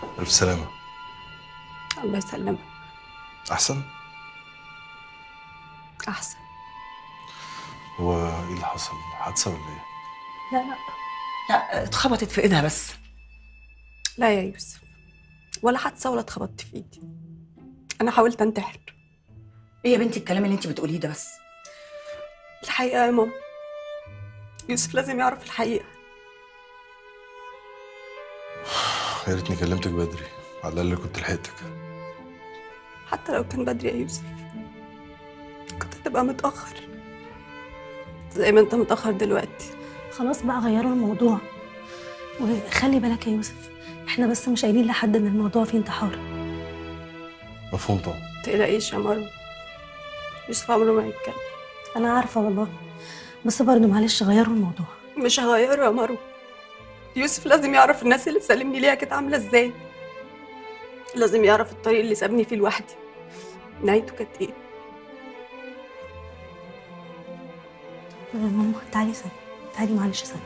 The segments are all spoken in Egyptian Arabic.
الف سلامه الله يسلمك احسن احسن هو ايه اللي حصل حادثه ولا ايه لا لا لا اتخبطت في ايدها بس لا يا يوسف ولا حادثه ولا اتخبطت في ايدي انا حاولت انتحر ايه يا بنتي الكلام اللي انت بتقوليه ده بس الحقيقه يا ماما يوسف لازم يعرف الحقيقه يا ريتني كلمتك بدري على الاقل كنت لحقتك حتى لو كان بدري يا يوسف كنت هتبقى متاخر زي ما انت متاخر دلوقتي خلاص بقى غيروا الموضوع وخلي بالك يا يوسف احنا بس مش قايلين لحد ان الموضوع فيه انتحار مفهوم طبعا تقلقيش يا مروه يوسف عمره ما هيتكلم انا عارفه والله بس برضه معلش غيروا الموضوع مش هغيره يا مروه يوسف لازم يعرف الناس اللي سلمني ليها كانت عامله ازاي لازم يعرف الطريق اللي سابني فيه لوحدي نهايته كانت ايه آه، ماما تعالي ثانيه تعالي معلش ثانيه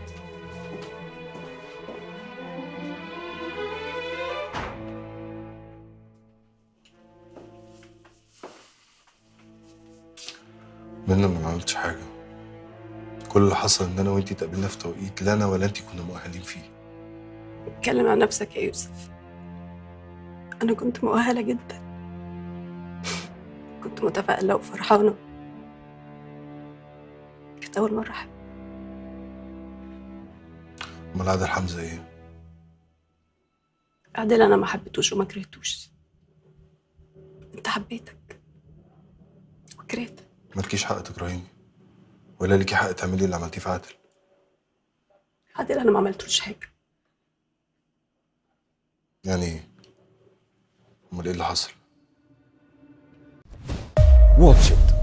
منى ما عملتش حاجه كل اللي حصل ان انا وانتي اتقابلنا في توقيت لا انا ولا انتي كنا مؤهلين فيه اتكلم عن نفسك يا يوسف انا كنت مؤهله جدا كنت متفائله وفرحانه كانت اول مره احب امال عادل حمزه ايه عادل انا ما حبيتوش وما كرهتوش انت حبيتك وكرهتك مالكيش حق تكرهيني ولا ليكي حق تعملي اللي عملتيه في عادل عادل انا ما عملتلوش حاجه يعني ايه امال ايه اللي حصل واتش إت